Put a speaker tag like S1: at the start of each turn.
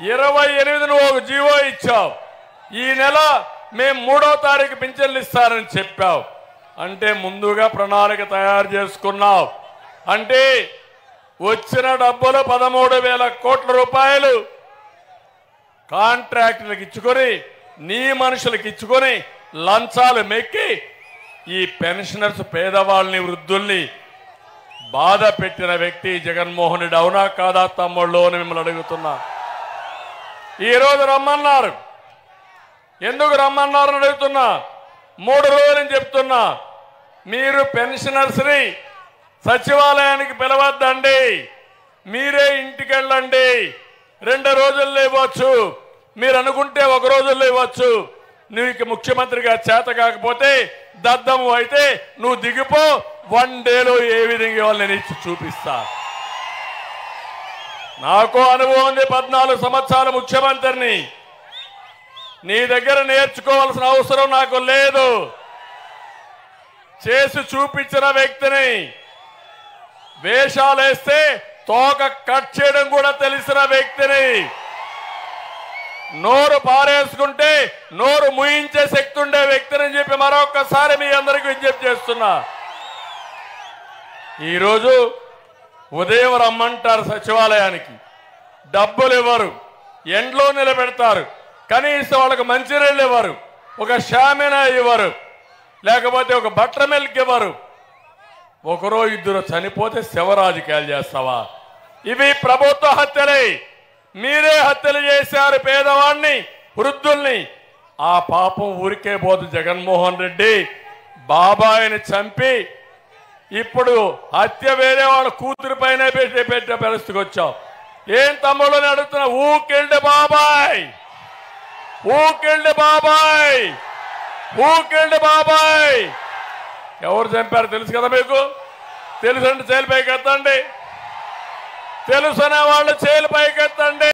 S1: ఇరవై ఎనిమిదిన ఒక జీవో ఇచ్చావు ఈ నెల మేము మూడో తారీఖు పింఛన్లు ఇస్తారని చెప్పావు అంటే ముందుగా ప్రణాళిక తయారు చేసుకున్నావు అంటే వచ్చిన డబ్బులు పదమూడు వేల కోట్ల రూపాయలు కాంట్రాక్టులకు ఇచ్చుకొని నీ మనుషులకు ఇచ్చుకొని లంచాలు మెక్కి ఈ పెన్షనర్స్ పేదవాళ్ళని వృద్ధుల్ని బాధ పెట్టిన వ్యక్తి జగన్మోహన్ రెడ్డి అవునా కాదా తమ్ముళ్ళు అని మిమ్మల్ని అడుగుతున్నా ఈ రోజు రమ్మన్నారు ఎందుకు రమ్మన్నారు అని అడుగుతున్నా మూడు రోజులని చెప్తున్నా మీరు పెన్షనర్స్ని సచివాలయానికి పిలవద్దండి మీరే ఇంటికి వెళ్ళండి రెండు రోజుల్లో ఇవ్వచ్చు మీరు అనుకుంటే ఒక రోజుల్లో ఇవ్వచ్చు నీకు ముఖ్యమంత్రిగా చేత కాకపోతే దద్దము అయితే నువ్వు దిగిపో వన్ డేలో ఏ విధంగా ఇవ్వాలి నేను ఇచ్చి చూపిస్తా నాకు అనుభవం ఉంది పద్నాలుగు సంవత్సరాల ముఖ్యమంత్రిని నీ దగ్గర నేర్చుకోవాల్సిన అవసరం నాకు లేదు చేసి చూపించిన వ్యక్తిని వేషాలేస్తే తోక కట్ చేయడం కూడా తెలిసిన వ్యక్తిని నోరు పారేసుకుంటే నోరు ముయించే శక్తి ఉండే వ్యక్తిని చెప్పి మరొకసారి మీ అందరికీ విజ్ఞప్తి చేస్తున్నా ఈరోజు ఉదయం రమ్మంటారు సచివాలయానికి డబ్బులు ఇవ్వరు ఎండ్లో నిలబెడతారు కనీసం వాళ్ళకి మంచినీళ్ళు ఇవ్వరు ఒక షామినా ఇవ్వరు లేకపోతే ఒక బట్టర్ మిల్క్ ఇవ్వరు ఒకరో ఇద్దరు చనిపోతే శవ రాజకీయాలు చేస్తావా ఇవి ప్రభుత్వ హత్యలే మీరే హత్యలు చేశారు పేదవాణ్ణి వృద్ధుల్ని ఆ పాపం ఊరికే పోదు జగన్మోహన్ రెడ్డి బాబాయిని చంపి ఇప్పుడు హత్య వేరే వాళ్ళ కూతురు పైన పెట్టి పెట్టే పరిస్థితికి వచ్చావు ఏం తమ్ముళ్ళని అడుగుతున్నా ఊకెళ్ళి బాబాయ్ ఊకెళ్ళి బాబాయ్ ఊకెళ్ళి బాబాయ్ ఎవరు చంపారు తెలుసు కదా మీకు తెలుసు అంటే చేలు పైకి ఎత్తండి తెలుసు అనే వాళ్ళు చేలు పైకి ఎత్తండి